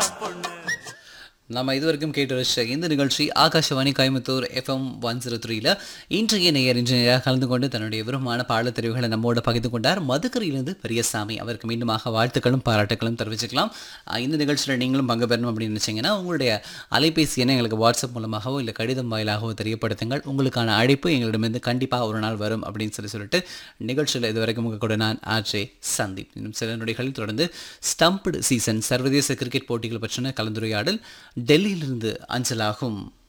பொண்ணு நம்ம இதுவரைக்கும் கேட்டு ரசிச்ச இந்த நிகழ்ச்சி Akashvani Coimbatore FM one zero த்ரீல இன்றைய நேயர் இன்ஜினியராக கலந்து கொண்டு தன்னுடைய விருப்பமான பாடல் தெரிவுகளை நம்மோட பகிர்ந்து கொண்டார் மதுக்கரையிலிருந்து பெரியசாமி அவருக்கு மீண்டுமாக வாழ்த்துக்களும் பாராட்டுகளும் தெரிவிச்சுக்கலாம் அஹ் இந்த நிகழ்ச்சியில் நீங்களும் பங்கு பெறணும் அப்படின்னு நினைச்சீங்கன்னா உங்களுடைய அலைபேசி எண்ணை எங்களுக்கு வாட்ஸ்அப் மூலமாகவோ இல்லை கடிதம் வாயிலாகவோ தெரியப்படுத்துங்கள் உங்களுக்கான அழைப்பு எங்களிடமிருந்து கண்டிப்பாக ஒரு நாள் வரும் அப்படின்னு சொல்லி சொல்லிட்டு நிகழ்ச்சியில் இதுவரைக்கும் உங்கள் கூட நான் ஆர்ஜே சந்தீப் இன்னும் சில நொடிகளில் தொடர்ந்து ஸ்டம்ப்டு சீசன் சர்வதேச கிரிக்கெட் போட்டிகள் பற்றின கலந்துரையாடல் டெல்லியிலிருந்து அஞ்சலாகும்